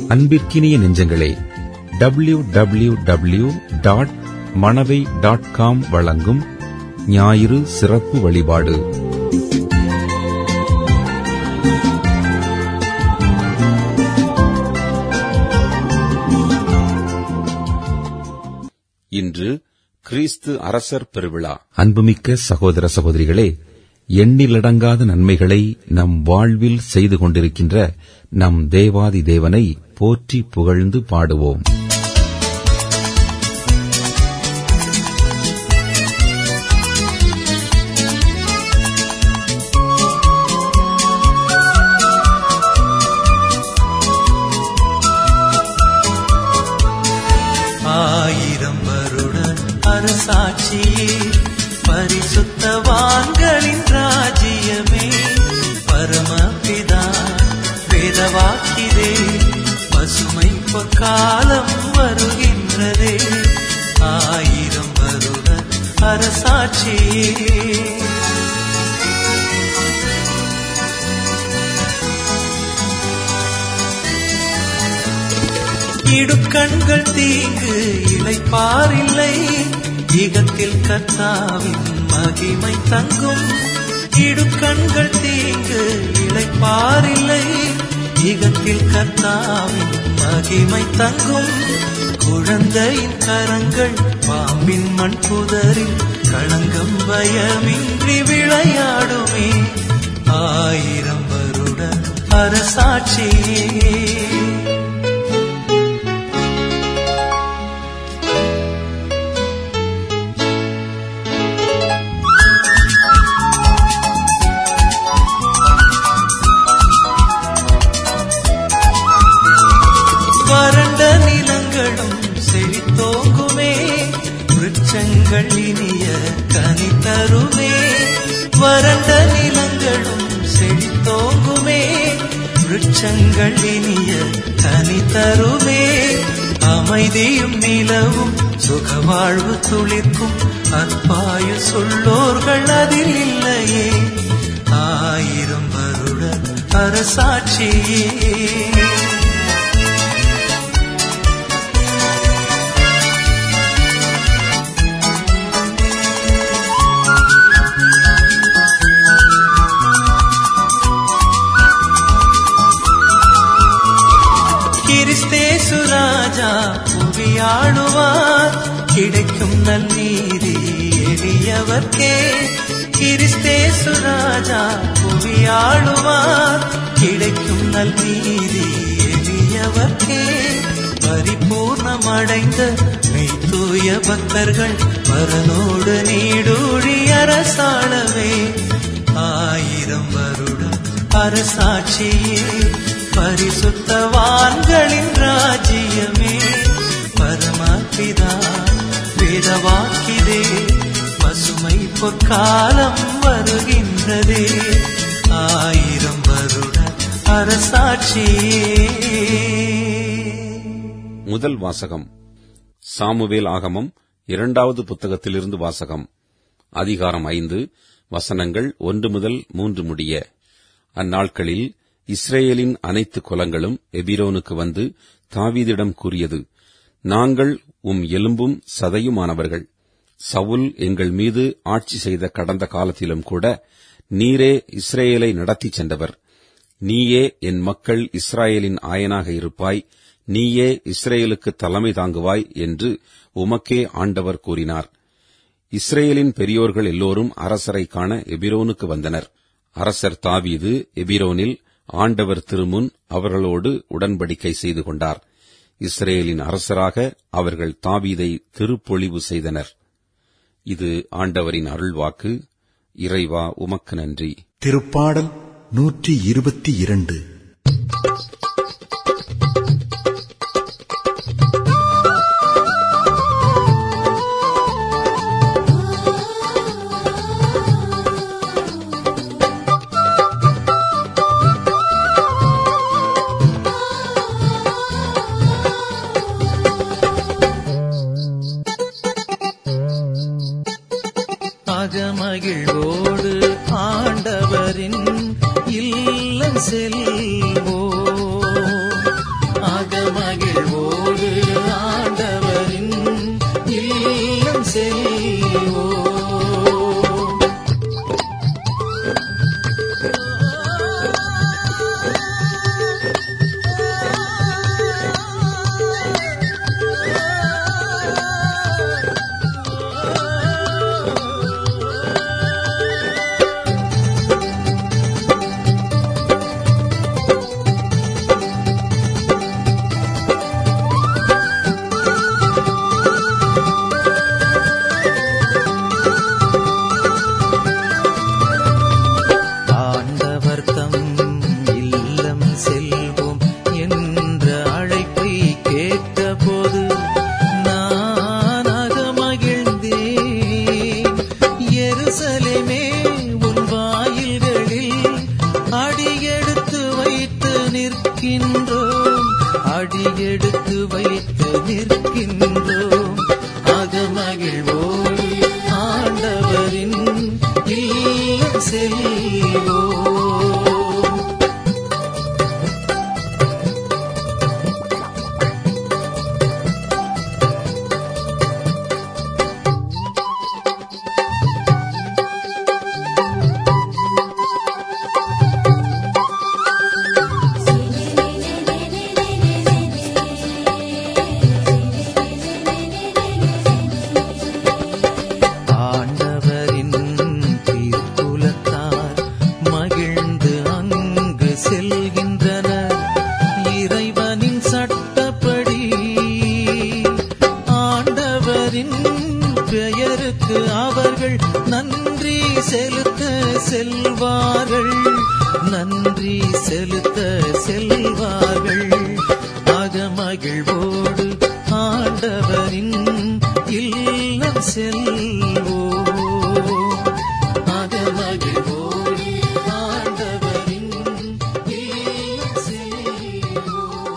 அன்பிற்கினிய நெஞ்சங்களே W W W dot Manavai dot com வழங்கும் ஞாயிறு சிறப்பு வழிபாடு இன்று கிறிஸ்து அரசர் பெருவிழா அன்புமிக்க சகோதர சகோதரிகளே எண்ணிலடங்காத நன்மைகளை நம் வாழ்வில் செய்து கொண்டிருக்கின்ற நம் தேவாதி தேவனை போற்றி புகழ்ந்து பாடுவோம் ஆயிரம் வருட அரசாட்சியே பரிசுத்தவான்களின் ராஜ்யமே பரமபிதா வேதவாக்கிதே பசுமை பொற்காலம் வருகின்றதே ஆயிரம் வருட அரசாட்சியே இடுக்கண்கள் தீங்கு இளைப்பாரில்லை ஈகத்தில் கர்த்தாவின் மகிமை தங்கும் இடுக்கண்கள் தீங்கு இளைப்பாரில்லை ஈகத்தில் கர்த்தாவின் மகிமை தங்கும் குழந்தையின் கரங்கள் பாம்பின் மண் புதரில் களங்கம் பயமின்றி விளையாடுமே ஆயிரம் வருட அரசாட்சியே வறண்ட நிலங்களும் செழித்தோங்குமே விருட்சங்கள் இனிய கனி தருமே வறண்ட நிலங்களும் செழித்தோங்குமே விருட்சங்கள் இனிய கனி தருமே அமைதியும் நிலவும் சுகவாழ்வு துளிர்க்கும் அற்பாயு சொல்லோர்கள் அதில் இல்லையே ஆயிரம் வருட அரசாட்சியே கிறிஸ்தேசு ராஜா புவியாடுவார் கிடைக்கும் நன்னீதி எளியவர்க்கே கிறிஸ்தேசு ராஜா புவியாடுவார் கிடைக்கும் நல்நீதி எளியவர்க்கே பரிபூர்ணமடைந்த மெய்தூய பக்தர்கள் பரனோடு நீடூழி அரசாளவே ஆயிரம் வருடம் அரசாட்சியே பரிசுத்தவான்களின் ராஜ்யமே பரமபிதா வேதவாக்கிதே பசுமை பொற்காலம் வருகின்றதே ஆயிரம் வருட அரசாட்சியே முதல் வாசகம் சாமுவேல் ஆகமம் இரண்டாவது புத்தகத்திலிருந்து வாசகம் அதிகாரம் ஐந்து வசனங்கள் ஒன்று முதல் மூன்று முடிய அந்நாட்களில் இஸ்ரேலின் அனைத்து குலங்களும் எபிரோனுக்கு வந்து தாவீதிடம் கூறியது நாங்கள் உம் எலும்பும் சதையுமானவர்கள் சவுல் எங்கள் மீது ஆட்சி செய்த கடந்த காலத்திலும் கூட நீரே இஸ்ரேலை நடத்திச் சென்றவர் நீயே என் மக்கள் இஸ்ராயேலின் ஆயனாக இருப்பாய் நீயே இஸ்ரேலுக்கு தலைமை தாங்குவாய் என்று உமக்கே ஆண்டவர் கூறினார் இஸ்ரேலின் பெரியோர்கள் எல்லோரும் அரசரை காண எபிரோனுக்கு வந்தனர் அரசர் தாவீது எபிரோனில் ஆண்டவர் திருமுன் அவர்களோடு உடன்படிக்கை செய்து கொண்டார் இஸ்ரேலின் அரசராக அவர்கள் தாவீதை திருப்பொழிவு செய்தனர் இது ஆண்டவரின் அருள்வாக்கு இறைவா உமக்கு நன்றி திருப்பாடல் நூற்றி இருபத்தி இரண்டு அகமகிழ்வோடு ஆண்டவரின் இல்லம் செல்வோ அகமகிழ்வோடு செல்வோம் ஆண்டவர் தம் இல்லம் செல்வோம் என்ற அழைப்பை கேட்டபோது நான் அகமகிழ்ந்தேன் எருசலேமே உன் வாயில்களில் அடியெடுத்து வைத்து நிற்கின்றோம் அடியெடுத்து வைத்து நிற்கின்றோம் அகமகிழ்வோம் ஆண்டவரின் இல்லம் செல்வோம் ஆண்டவரின் தீர்க்குலத்தார் மகிழ்ந்து அங்கு செல்கின்றனர் இறைவனின் சட்டப்படி ஆண்டவரின் பெயருக்கு அவர்கள் நன்றி செலுத்த செல்வார்கள் நன்றி செலுத்த செல்வார்கள் அகமகிழ்வோடு ஆண்டவரின் இல்லம் செல்வோம் அகமகிழ்வோடு ஆண்டவரின் இல்லம் செல்வோம்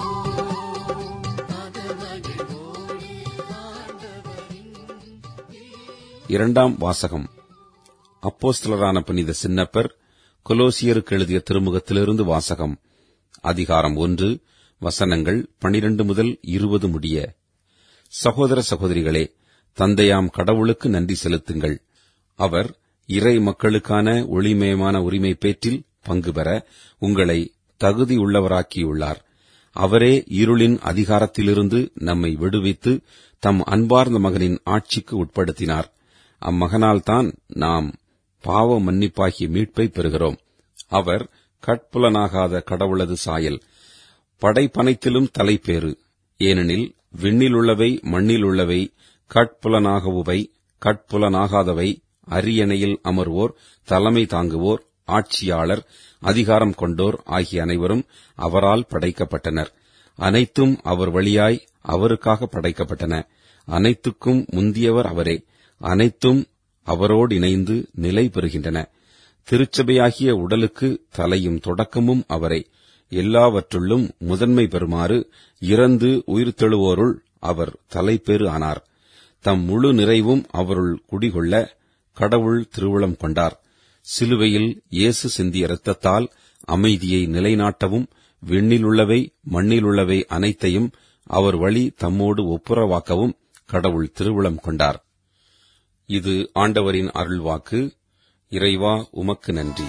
அகமகிழ்வோடு ஆண்டவரின் இரண்டாம் வாசகம் அப்போஸ்தலரான புனித சின்னப்பர் கொலோசியருக்கு எழுதிய திருமுகத்திலிருந்து வாசகம் அதிகாரம் ஒன்று வசனங்கள் பனிரண்டு முதல் இருபது முடிய சகோதர சகோதரிகளே தந்தையாம் கடவுளுக்கு நன்றி செலுத்துங்கள் அவர் இறை மக்களுக்கான ஒளிமயமான உரிமை பேற்றில் பங்கு பெற உங்களை தகுதியுள்ளவராக்கியுள்ளார் அவரே இருளின் அதிகாரத்திலிருந்து நம்மை விடுவித்து தம் அன்பார்ந்த மகனின் ஆட்சிக்கு உட்படுத்தினார் அம்மகனால்தான் நாம் பாவ மன்னிப்பாகிய மீட்பை பெறுகிறோம் அவர் கட்புலனாகாத கடவுளது சாயல் படைப்பனைத்திலும் தலைப்பேறு ஏனெனில் விண்ணிலுள்ளவை மண்ணிலுள்ளவை கட்புலனாகவுவை கட்புலனாகாதவை அரியணையில் அமர்வோர் தலைமை தாங்குவோர் ஆட்சியாளர் அதிகாரம் கொண்டோர் ஆகிய அனைவரும் அவரால் படைக்கப்பட்டனர் அனைத்தும் அவர் வழியாய் அவருக்காக படைக்கப்பட்டன அனைத்துக்கும் முந்தியவர் அவரே அனைத்தும் அவரோடு இணைந்து நிலை பெறுகின்றன திருச்சபையாகிய உடலுக்கு தலையும் தொடக்கமும் அவரே எல்லாவற்றுள்ளும் முதன்மை பெறுமாறு இறந்து உயிர்த்தெழுவோருள் அவர் தலைப்பேறு ஆனார் தம் முழு நிறைவும் அவருள் குடிகொள்ள கடவுள் திருவுளம் கொண்டார் சிலுவையில் இயேசு சிந்திய இரத்தத்தால் அமைதியை நிலைநாட்டவும் விண்ணிலுள்ளவை மண்ணிலுள்ளவை அனைத்தையும் அவர் வழி தம்மோடு ஒப்புரவாக்கவும் கடவுள் திருவுளம் கொண்டார் இது ஆண்டவரின் அருள்வாக்கு இறைவா உமக்கு நன்றி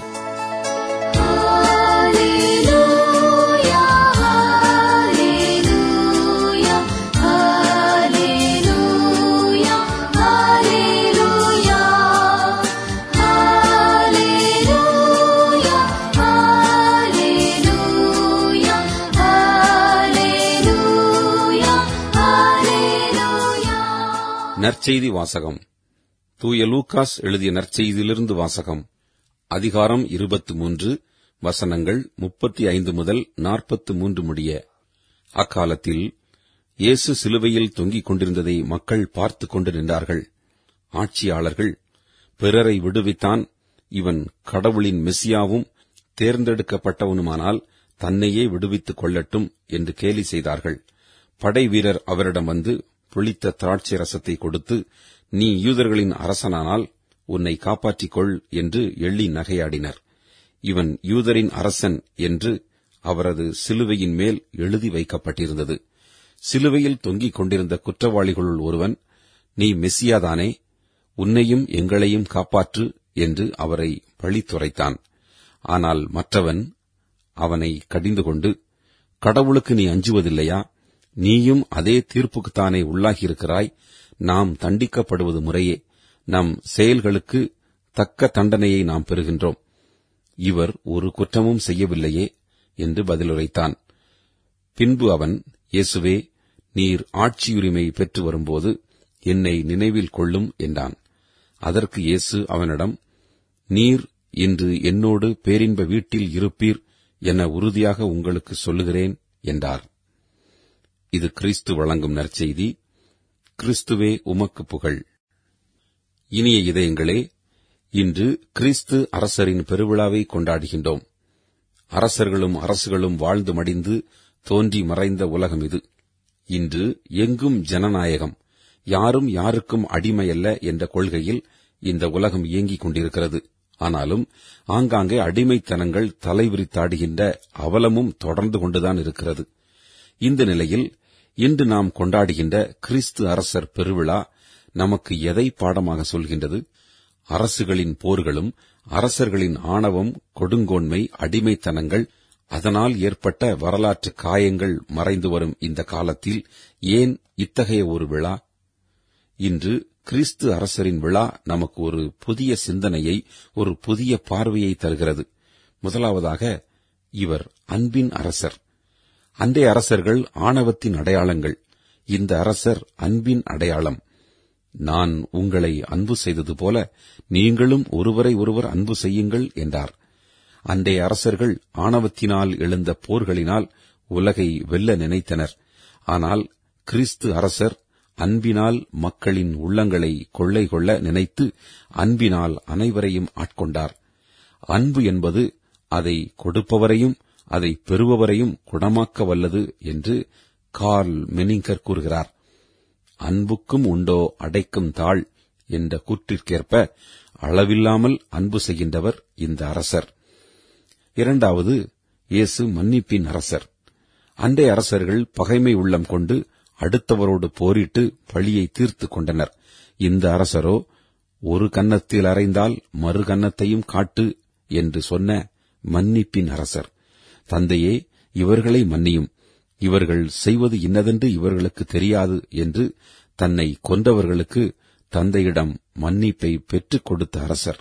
நற்செய்தி வாசகம் தூய லூக்காஸ் எழுதிய நற்செய்தியிலிருந்து வாசகம் அதிகாரம் இருபத்து மூன்று வசனங்கள் முப்பத்தி ஐந்து முதல் நாற்பத்து மூன்று முடிய அக்காலத்தில் இயேசு சிலுவையில் தொங்கிக் கொண்டிருந்ததை மக்கள் பார்த்துக் கொண்டு நின்றார்கள் ஆட்சியாளர்கள் பிறரை விடுவித்தான் இவன் கடவுளின் மெசியாவும் தேர்ந்தெடுக்கப்பட்டவனுமானால் தன்னையே விடுவித்துக் கொள்ளட்டும் என்று கேலி செய்தார்கள் படை வீரர் அவரிடம் வந்து புளித்த திராட்சை ரசத்தை கொடுத்து நீ யூதர்களின் அரசனானால் உன்னை காப்பாற்றிக் கொள் என்று எள்ளி நகையாடினர் இவன் யூதரின் அரசன் என்று அவரது சிலுவையின் மேல் எழுதி வைக்கப்பட்டிருந்தது சிலுவையில் தொங்கிக் கொண்டிருந்த குற்றவாளிகளுள் ஒருவன் நீ மெஸ்ஸியாதானே உன்னையும் எங்களையும் காப்பாற்று என்று அவரை பழித்துரைத்தான் ஆனால் மற்றவன் அவனை கடிந்து கொண்டு கடவுளுக்கு நீ அஞ்சுவதில்லையா நீயும் அதே தீர்ப்புக்குத்தானே உள்ளாகியிருக்கிறாய் நாம் தண்டிக்கப்படுவது முறையே நம் செயல்களுக்கு தக்க தண்டனையை நாம் பெறுகின்றோம் இவர் ஒரு குற்றமும் செய்யவில்லையே என்று பதிலுரைத்தான் பின்பு அவன் இயேசுவே நீர் ஆட்சியுரிமை பெற்று வரும்போது என்னை நினைவில் கொள்ளும் என்றான் அதற்கு இயேசு அவனிடம் நீர் இன்று என்னோடு பேரின்ப வீட்டில் இருப்பீர் என உறுதியாக உங்களுக்கு சொல்லுகிறேன் என்றார் இது கிறிஸ்து வழங்கும் நற்செய்தி கிறிஸ்துவே உமக்கு புகழ் இனிய இதயங்களே இன்று கிறிஸ்து அரசரின் பெருவிழாவை கொண்டாடுகின்றோம் அரசர்களும் அரசுகளும் வாழ்ந்து மடிந்து தோன்றி மறைந்த உலகம் இது இன்று எங்கும் ஜனநாயகம் யாரும் யாருக்கும் அடிமையல்ல என்ற கொள்கையில் இந்த உலகம் இயங்கிக் கொண்டிருக்கிறது ஆனாலும் ஆங்காங்கே அடிமைத்தனங்கள் தலைவிரித்தாடுகின்ற அவலமும் தொடர்ந்து கொண்டுதான் இருக்கிறது இந்த நிலையில் இன்று நாம் கொண்டாடுகின்ற கிறிஸ்து அரசர் பெருவிழா நமக்கு எதை பாடமாக சொல்கின்றது அரசுகளின் போர்களும் அரசர்களின் ஆணவம் கொடுங்கோன்மை அடிமைத்தனங்கள் அதனால் ஏற்பட்ட வரலாற்று காயங்கள் மறைந்து வரும் இந்த காலத்தில் ஏன் இத்தகைய ஒரு விழா இன்று கிறிஸ்து அரசரின் விழா நமக்கு ஒரு புதிய சிந்தனையை ஒரு புதிய பார்வையை தருகிறது முதலாவதாக இவர் அன்பின் அரசர் அன்றைய அரசர்கள் ஆணவத்தின் அடையாளங்கள் இந்த அரசர் அன்பின் அடையாளம் நான் உங்களை அன்பு செய்தது போல நீங்களும் ஒருவரை ஒருவர் அன்பு செய்யுங்கள் என்றார் அன்றைய அரசர்கள் ஆணவத்தினால் எழுந்த போர்களினால் உலகை வெல்ல நினைத்தனர் ஆனால் கிறிஸ்து அரசர் அன்பினால் மக்களின் உள்ளங்களை கொள்ளை கொள்ள நினைத்து அன்பினால் அனைவரையும் ஆட்கொண்டார் அன்பு என்பது அதை கொடுப்பவரையும் அதை பெறுபவரையும் குணமாக்க வல்லது என்று கார்ல் மெனிங்கர் கூறுகிறார் அன்புக்கும் உண்டோ அடைக்கும் தாழ் என்ற கூற்றிற்கேற்ப அளவில்லாமல் அன்பு செய்கின்றவர் இந்த அரசர் இரண்டாவது இயேசு மன்னிப்பின் அரசர் அன்றைய அரசர்கள் பகைமை உள்ளம் கொண்டு அடுத்தவரோடு போரிட்டு பழியை தீர்த்து கொண்டனர் இந்த அரசரோ ஒரு கன்னத்தில் அறைந்தால் மறு கன்னத்தையும் காட்டு என்று சொன்ன மன்னிப்பின் அரசர் தந்தையே இவர்களை மன்னியும் இவர்கள் செய்வது இன்னதென்று இவர்களுக்கு தெரியாது என்று தன்னை கொன்றவர்களுக்கு தந்தையிடம் மன்னிப்பை பெற்றுக் கொடுத்த அரசர்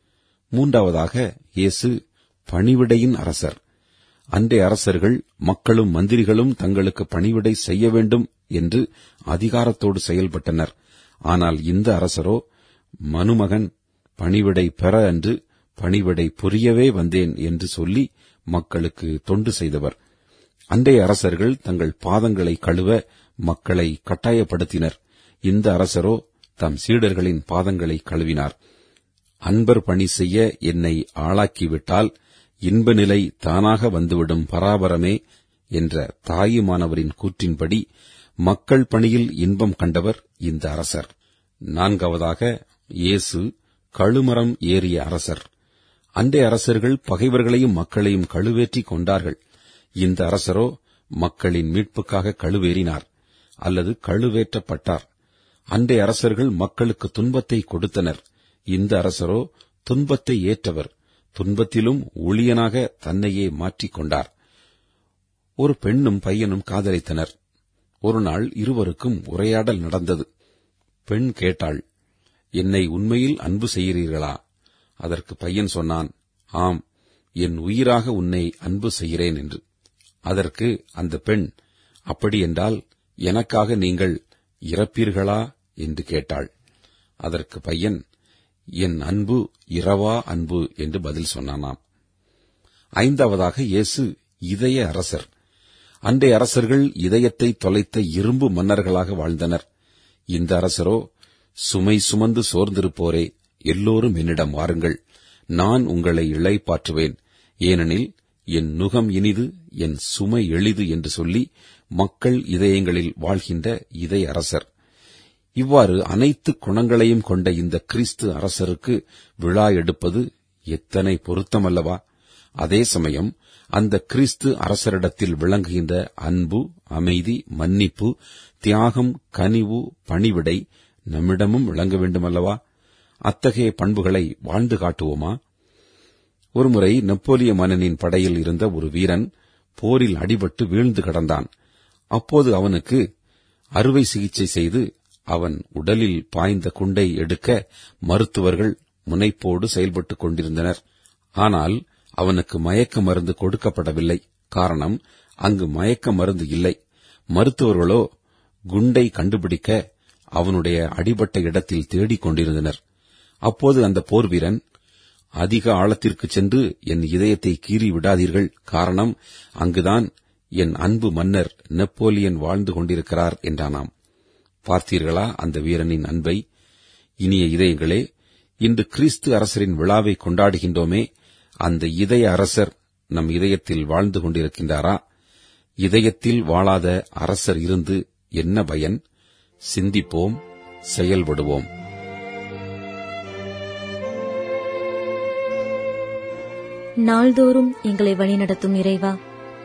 மூன்றாவதாக இயேசு பணிவிடையின் அரசர் அன்றைய அரசர்கள் மக்களும் மந்திரிகளும் தங்களுக்கு பணிவிடை செய்ய வேண்டும் என்று அதிகாரத்தோடு செயல்பட்டனர் ஆனால் இந்த அரசரோ மனுமகன் பணிவிடை பெற அன்று பணிவிடை புரியவே வந்தேன் என்று சொல்லி மக்களுக்கு தொண்டு செய்தவர் அன்றைய அரசர்கள் தங்கள் பாதங்களை கழுவ மக்களை கட்டாயப்படுத்தினர் இந்த அரசரோ தம் சீடர்களின் பாதங்களை கழுவினார் அன்பர் பணி செய்ய என்னை ஆளாக்கிவிட்டால் இன்ப நிலை தானாக வந்துவிடும் பராபரமே என்ற தாயுமானவரின் கூற்றின்படி மக்கள் பணியில் இன்பம் கண்டவர் இந்த அரசர் நான்காவதாக இயேசு கழுமரம் ஏறிய அரசர் அன்றைய அரசர்கள் பகைவர்களையும் மக்களையும் கழுவேற்றிக் கொண்டார்கள் இந்த அரசரோ மக்களின் மீட்புக்காக கழுவேறினார் அல்லது கழுவேற்றப்பட்டார் அன்றைய அரசர்கள் மக்களுக்கு துன்பத்தை கொடுத்தனர் இந்த அரசரோ துன்பத்தை ஏற்றவர் துன்பத்திலும் ஊழியனாக தன்னையே மாற்றிக் கொண்டார் ஒரு பெண்ணும் பையனும் காதலித்தனர் ஒரு நாள் இருவருக்கும் உரையாடல் நடந்தது பெண் கேட்டாள் என்னை உண்மையில் அன்பு செய்கிறீர்களா அதற்கு பையன் சொன்னான் ஆம் என் உயிராக உன்னை அன்பு செய்கிறேன் என்று அதற்கு அந்த பெண் அப்படி என்றால் எனக்காக நீங்கள் இறப்பீர்களா என்று கேட்டாள் அதற்கு பையன் என் அன்பு இரவா அன்பு என்று பதில் சொன்னானாம் ஐந்தாவதாக இயேசு இதய அரசர் அன்றைய அரசர்கள் இதயத்தை தொலைத்த இரும்பு மன்னர்களாக வாழ்ந்தனர் இந்த அரசரோ சுமை சுமந்து சோர்ந்திருப்போரே எல்லோரும் என்னிடம் வாருங்கள் நான் உங்களை இளைப்பாற்றுவேன் ஏனெனில் என் நுகம் இனிது என் சுமை எளிது என்று சொல்லி மக்கள் இதயங்களில் வாழ்கின்ற இதய அரசர் இவ்வாறு அனைத்து குணங்களையும் கொண்ட இந்த கிறிஸ்து அரசருக்கு விழா எடுப்பது எத்தனை பொருத்தமல்லவா அதே சமயம் அந்த கிறிஸ்து அரசரிடத்தில் விளங்குகின்ற அன்பு அமைதி மன்னிப்பு தியாகம் கனிவு பணிவிடை நம்மிடமும் விளங்க வேண்டுமல்லவா அத்தகைய பண்புகளை வாழ்ந்து காட்டுவோமா ஒருமுறை நெப்போலிய மன்னனின் படையில் இருந்த ஒரு வீரன் போரில் அடிபட்டு வீழ்ந்து கிடந்தான் அப்போது அவனுக்கு அறுவை சிகிச்சை செய்து அவன் உடலில் பாய்ந்த குண்டை எடுக்க மருத்துவர்கள் முனைப்போடு செயல்பட்டுக் கொண்டிருந்தனர் ஆனால் அவனுக்கு மயக்க மருந்து கொடுக்கப்படவில்லை காரணம் அங்கு மயக்க மருந்து இல்லை மருத்துவர்களோ குண்டை கண்டுபிடிக்க அவனுடைய அடிபட்ட இடத்தில் தேடிக் கொண்டிருந்தனர் அப்போது அந்த போர் வீரன் அதிக ஆழத்திற்கு சென்று என் இதயத்தை கீறி விடாதீர்கள் காரணம் அங்குதான் என் அன்பு மன்னர் நெப்போலியன் வாழ்ந்து கொண்டிருக்கிறார் என்றானாம் பார்த்தீர்களா அந்த வீரனின் அன்பை இனிய இதயங்களே இன்று கிறிஸ்து அரசரின் விழாவை கொண்டாடுகின்றோமே அந்த இதய அரசர் நம் இதயத்தில் வாழ்ந்து கொண்டிருக்கின்றாரா இதயத்தில் வாழாத அரசர் இருந்து என்ன பயன் சிந்திப்போம் செயல்படுவோம் நாள்தோறும் எங்களை வழிநடத்தும் இறைவா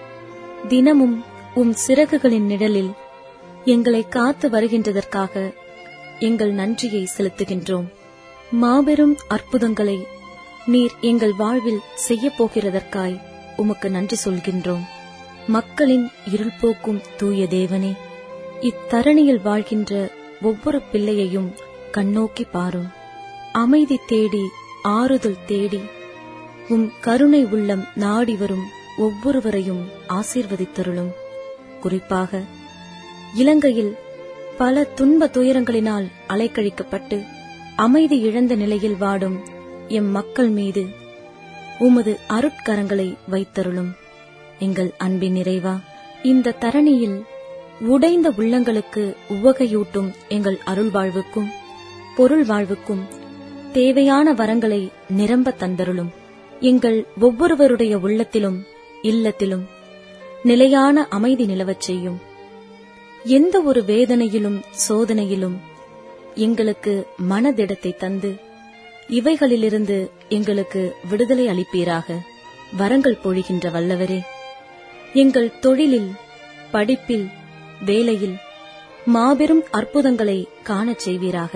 தினமும் உம் சிறகுகளின் நிழலில் எங்களை காத்து வருகின்றதற்காக எங்கள் நன்றியை செலுத்துகின்றோம் மாபெரும் அற்புதங்களை நீர் எங்கள் வாழ்வில் செய்யப் போகிறதற்காய் உமக்கு நன்றி சொல்கின்றோம் மக்களின் இருள் போக்கும் தூய தேவனே இத்தரணியில் வாழ்கின்ற ஒவ்வொரு பிள்ளையையும் கண்ணோக்கி பாரும் அமைதி தேடி ஆறுதல் தேடி உம் கருணை உள்ளம் நாடி வரும் ஒவ்வொருவரையும் ஆசீர்வதித்தருளும் குறிப்பாக இலங்கையில் பல துன்ப துயரங்களினால் அலைக்கழிக்கப்பட்டு அமைதி இழந்த நிலையில் வாடும் எம் மக்கள் மீது உமது அருட்கரங்களை வைத்தருளும் எங்கள் அன்பின் நிறைவா இந்த தரணியில் உடைந்த உள்ளங்களுக்கு உவகையூட்டும் எங்கள் அருள் வாழ்வுக்கும் பொருள் வாழ்வுக்கும் தேவையான வரங்களை நிரம்ப தந்தருளும் எங்கள் ஒவ்வொருவருடைய உள்ளத்திலும் இல்லத்திலும் நிலையான அமைதி நிலவச் செய்யும் எந்த ஒரு வேதனையிலும் சோதனையிலும் எங்களுக்கு மனதிடத்தை தந்து இவைகளிலிருந்து எங்களுக்கு விடுதலை அளிப்பீராக வரங்கள் பொழிகின்ற வல்லவரே எங்கள் தொழிலில் படிப்பில் வேலையில் மாபெரும் அற்புதங்களை காணச் செய்வீராக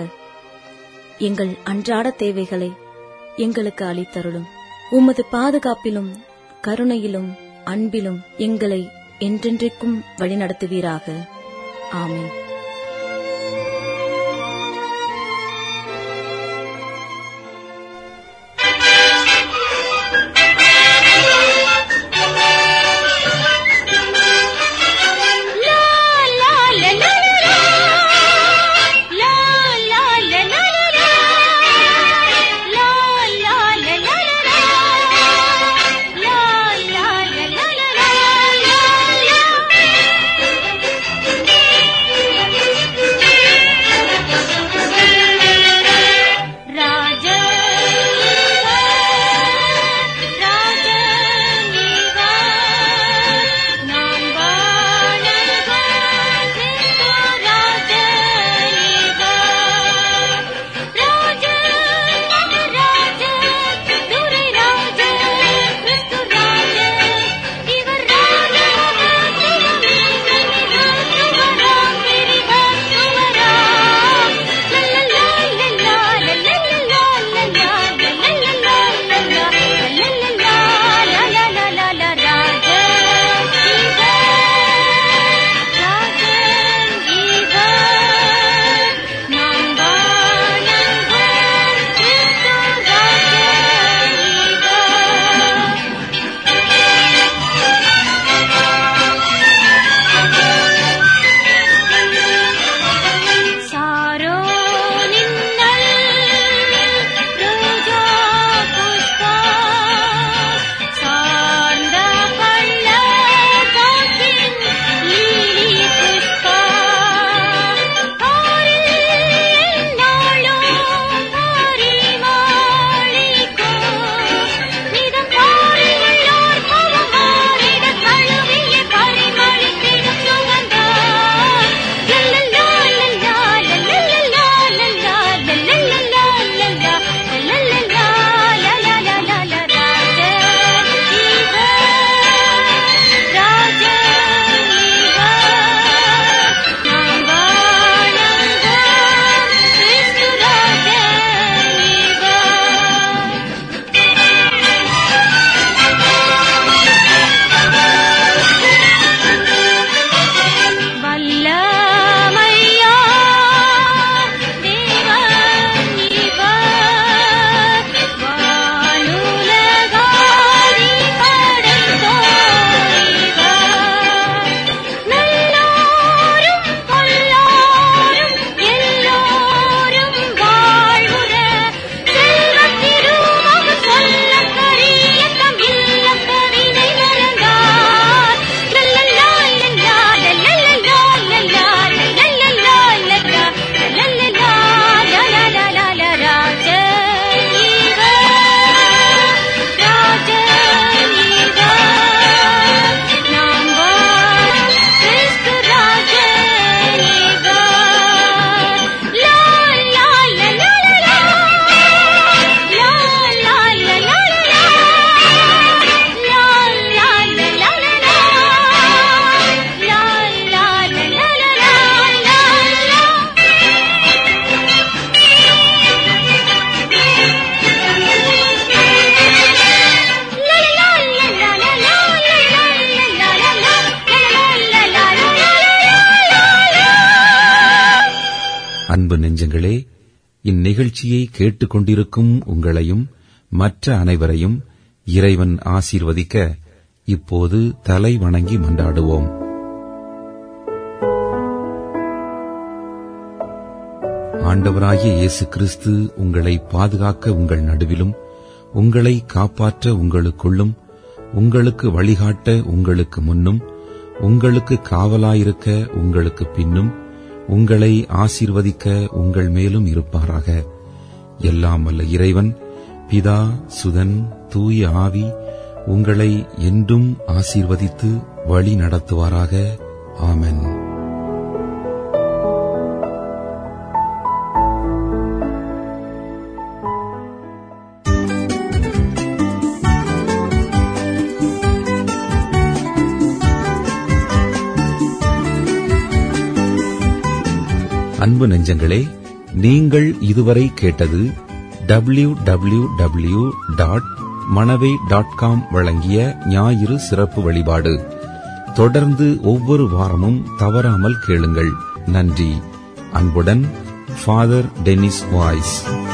எங்கள் அன்றாட தேவைகளை எங்களுக்கு அளித்தருளும் உமது பாதுகாப்பிலும் கருணையிலும் அன்பிலும் எங்களை என்றென்றைக்கும் வழிநடத்துவீராக ஆமென் la la la la la la la la la la la la la la அன்பு நெஞ்சங்களே இந்நிகழ்ச்சியை கேட்டுக்கொண்டிருக்கும் உங்களையும் மற்ற அனைவரையும் இறைவன் ஆசீர்வதிக்க இப்போது தலை வணங்கி மன்றாடுவோம் ஆண்டவராகிய இயேசு கிறிஸ்து உங்களை பாதுகாக்க உங்கள் நடுவிலும் உங்களை காப்பாற்ற உங்களுக்குள்ளும் உங்களுக்கு வழிகாட்ட உங்களுக்கு முன்னும் உங்களுக்கு காவலாயிருக்க உங்களுக்கு பின்னும் உங்களை ஆசீர்வதிக்க உங்கள் மேலும் இருப்பாராக எல்லாம் வல்ல இறைவன் பிதா சுதன் தூய ஆவி உங்களை என்றும் ஆசீர்வதித்து வழி நடத்துவாராக ஆமென் அன்பு நெஞ்சங்களே நீங்கள் இதுவரை கேட்டது W W W dot Manavai dot com வழங்கிய ஞாயிறு சிறப்பு வழிபாடு தொடர்ந்து ஒவ்வொரு வாரமும் தவறாமல் கேளுங்கள் நன்றி அன்புடன் ஃபாதர் டெனிஸ் வாய்ஸ்